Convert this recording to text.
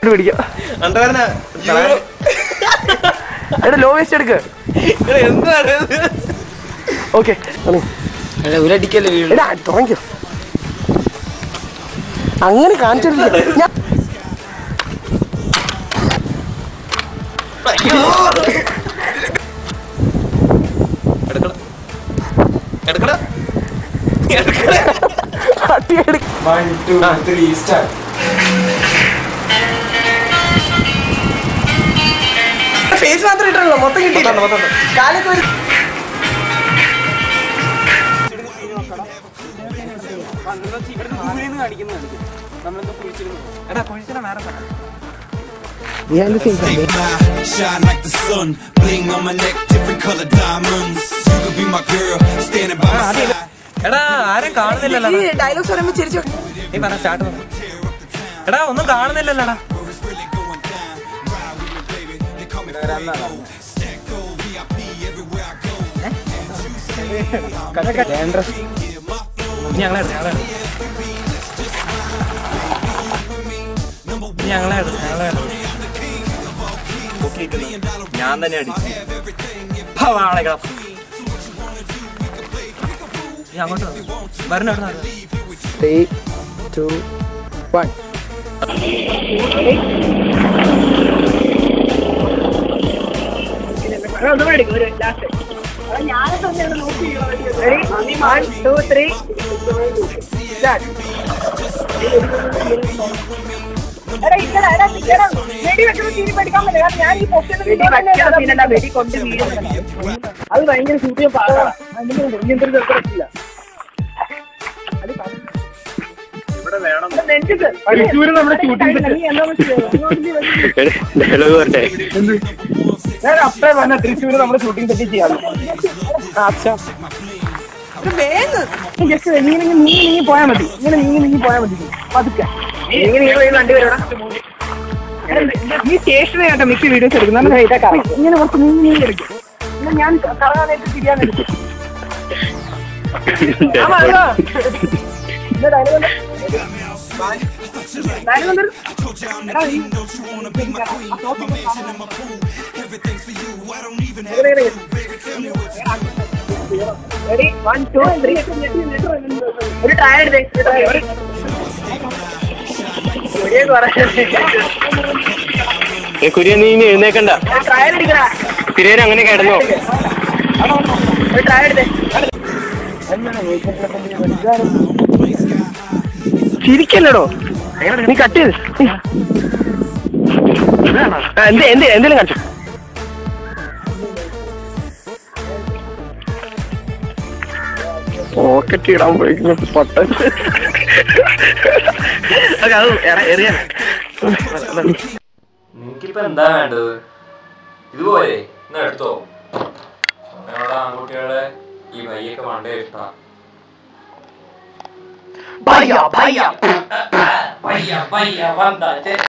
ഇത് പിടിക്കാം അണ്ടവരന എടാ ലോ വേസ്റ്റ് എടുക്ക് എന്താണ് ഓക്കെ ഒരടിക്കല്ലേ വീഴും എടാ തുടങ്ങിക്കോ അങ്ങനെ കാണിച്ചിട്ടില്ല ഞാൻ എടുക്കട എടുക്കട എടുക്കട അടി എടുക്ക One, two, three, start. Face മാത്രം ഇട്ടുള്ളൂ മൊത്തം കിട്ടിയില്ല കാലൊക്കെ ഒരു Stay high, shine like the sun. Bling on my neck, different color diamonds. You could be my girl, standing by my side. എടാ ആരും കാണുന്നില്ലല്ലോ ഡയലോഗ്സ് പറയുമ്പോ ചിരിച്ചു നീ പറ സ്റ്റാർട്ട് എടാ ഒന്നും കാണുന്നില്ലല്ലോടാ നീ ഞങ്ങളെ എടുത്ത്, ഞങ്ങളെ എടുത്ത്. നീ ഞങ്ങളെ എടുത്ത്, ഞങ്ങളെ എടുത്ത്. ഞാൻ തന്നെ അടിച്ചു നീ അങ്ങോട്ട് വാ. വരണ എവിടെ ത്രീ ടു വൺ അത് ഭയങ്കര സൂര്യ പാടാണ് ഇങ്ങനത്തെ പറ്റില്ല തൃശ്ശൂര് നമ്മുടെ ഷൂട്ടിംഗ് ഡയലോഗ് പറഞ്ഞേ ഞാൻ അപ്പേ പറഞ്ഞ തൃശ്ശൂര് നമ്മുടെ ഷൂട്ടിംഗ് സെറ്റ് ചെയ്യാം ജസ്റ്റ് ഇങ്ങനെ ഇങ്ങനെ നീങ്ങി നീങ്ങി പോയാൽ മതി ഇങ്ങനെ നീങ്ങി നീങ്ങി പോയാൽ മതി പതുക്കെ ഇങ്ങനെ നീങ്ങി വണ്ടി വരണം ഈ സ്റ്റേഷനിൽ കേട്ടോ മിക്ക വീഡിയോസ് എടുക്കും നമ്മൾ ഹൈറ്റാ കറങ്ങും ഇങ്ങനെ കുറച്ച് നീങ്ങി നീങ്ങി എടുക്കും പിന്നെ ഞാൻ കറങ്ങാനായിട്ട് തിരിയാൻ എടുക്കും ആമാ, അതാ. ഇതാ dialogue ഉണ്ട്. Dialogue ഉണ്ട്. എടാ, ഈ- ആ topic ഒന്ന് കാണാം. ഇങ്ങനെ, ഇങ്ങനെ. Ready? One, two, three. ഒരു ട്രയൽ എടുത്തേ ഒരു trial. ശരിയായിട്ട് പറ. കുര്യൻ നീ ഇനി എഴുന്നേക്കണ്ട ഒരു trial എടുക്കടാ. കുര്യൻ അങ്ങനെ കിടന്നോ ഒരു trial എടുത്തേ. ചിരിക്കല്ലടോ നീ കട്ട് ചെയ്ത് ആ, എന്ത് എന്ത് എന്തെങ്കിലും കാണിച്ചു പോക്കറ്റ് ഇടാൻ പോയിരിക്കുന്നു പൊട്ടൻ അത് എറ- എറിയാൻ നിനക്കിപ്പോ എന്താ വേണ്ടത് ഇതുപോലെ എന്നാ എടുത്തോ ഞങ്ങളുടെ ആൺകുട്ടികളെ ഈ വയ്യൊക്കെ പണ്ടേ ഇഷ്ടാ ഭയ്യ ഭയ്യ പയ്യ പയ്യ വന്നാ